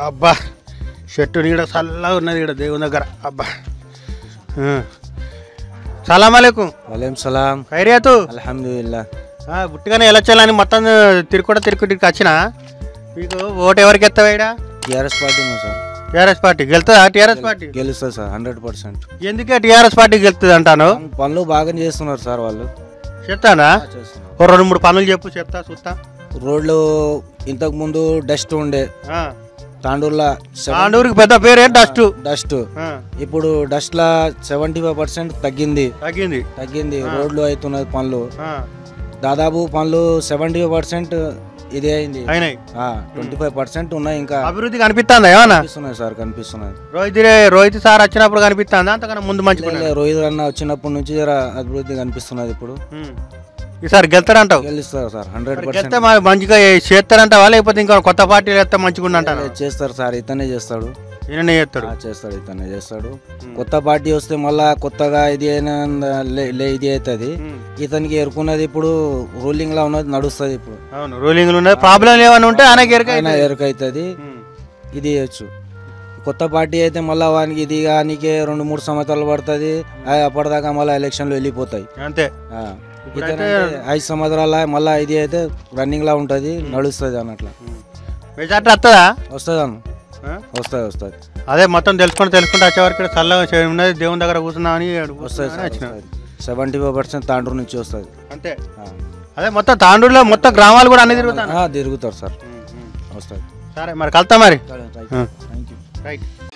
అబ్బా చెట్టు నీడ చల్లగా ఉన్నది ఇక్కడ దేవుని దగ్గర అబ్బా సలాం అలైకుం वालेकुम सलाम ఖైరియాతు अल्हम्दुलिल्लाह ఆ, గుట్టిగానే ఎలక్షన్ మొత్తం తిరుగుకుంటా తిరుగుడికి వచ్చిన మీకు ఓటు ఎవరికి ఎత్తావా ఇక్కడ టీఆర్ఎస్ పార్టీ ఉంది సార్ టీఆర్ఎస్ పార్టీ గెలుతుందా టీఆర్ఎస్ పార్టీ గెలుస్తుంది సార్ హండ్రెడ్ పర్సెంట్ ఎందుకే టీఆర్ఎస్ పార్టీ గెలుస్తుంది అంటాను పనులు బాగా చేస్తున్నారు సార్ వాళ్ళు చెప్తానా చేస్తున్నారు ఓ రెండు మూడు పనులు చెప్పు చెప్తా చూస్తా రోడ్లు ఇంతకు ముందు డస్ట్ ఉండే ఆ. తాండూరులో తాండూరుకి పెద్ద పేరే డస్ట్ డస్ట్ ఇప్పుడు డస్ట్ లా సెవెంటీ ఫైవ్ పర్సెంట్ తగ్గింది తగ్గింది తగ్గింది రోడ్లు అవుతున్నది పనులు ఆ, దాదాపు పనులు సెవెంటీ ఫైవ్ పర్సెంట్ ఇదే అయింది అయినాయి ట్వంటీ ఫైవ్ పర్సెంట్ ఉన్నాయి ఇంకా అభివృద్ధి కనిపిస్తుందా ఏమన్నా కనిపిస్తున్నాయి సార్ కనిపిస్తున్నాయి రోహిత్ రోహిత్ సార్ వచ్చినప్పుడు కనిపిస్తుందా అంతకన్నా ముందు మంచిగా లే, రోహిత్ అన్న వచ్చినప్పటి నుంచి జర అభివృద్ధి కనిపిస్తున్నది ఇప్పుడు ఈసారి గెలుతాడంటావు గెలుస్తారు సార్ హండ్రెడ్ మరి పర్సెంట్ గెలిస్తే మరి మంచిగా చేస్తారంటావా లేకపోతే ఇంకా కొత్త పార్టీలు వేస్తే మంచిగా ఉండంటారు చేస్తారు సార్ ఇతనే చేస్తాడు ఈయననే చేస్తాడు ఆ, చేస్తాడు ఇతనే చేస్తాడు కొత్త పార్టీ వస్తే మళ్ళా కొత్తగా ఇది అయినా లే- లే- ఇది అవుతుంది ఉమ్. ఇతనికి ఎరుకున్నది ఇప్పుడు రూలింగ్ లా ఉన్నది నడుస్తుంది ఇప్పుడు అవును రూలింగ్ ఉన్నది ప్రాబ్లం ఏమైనా ఉంటే ఆయనకి ఎరక ఆయన ఎరుకైతుంది ఇది చేయొచ్చు కొత్త పార్టీ అయితే మళ్ళీ వానికి ఇది కానీకే రెండు మూడు సంవత్సరాలు పడుతుంది అప్పటిదాకా మళ్ళీ ఎలక్షన్లు వెళ్ళిపోతాయి అంతే ఆ. ఇప్పుడైతే- ఇతనంటే ఐదు సంవత్సరాల మళ్ళీ ఇది అయితే రన్నింగ్ లా ఉంటుంది నడుస్తుంది అన్నట్ల మెజార్టీ వస్తుందా వస్తుంది అన్న ఆ? వస్తుంది వస్తుంది అదే మొత్తం తెలుసుకొని తెలుసుకుంటే వచ్చేవరకు ఇక్కడ చల్లగా చే- ఉన్నది దేవుని దగ్గర కూర్చున్నామని వస్తుంది వచ్చిన సెవెంటీ ఫైవ్ పర్సెంట్ తాండూరు నుంచి వస్తుంది అంతే అదే మొత్తం తాండూరులో మొత్తం గ్రామాలు కూడా అన్ని తిరుగుతాను తిరుగుతారు సార్ వస్తుంది సరే మరి కలుతా మరి థ్యాంక్ యూ రైట్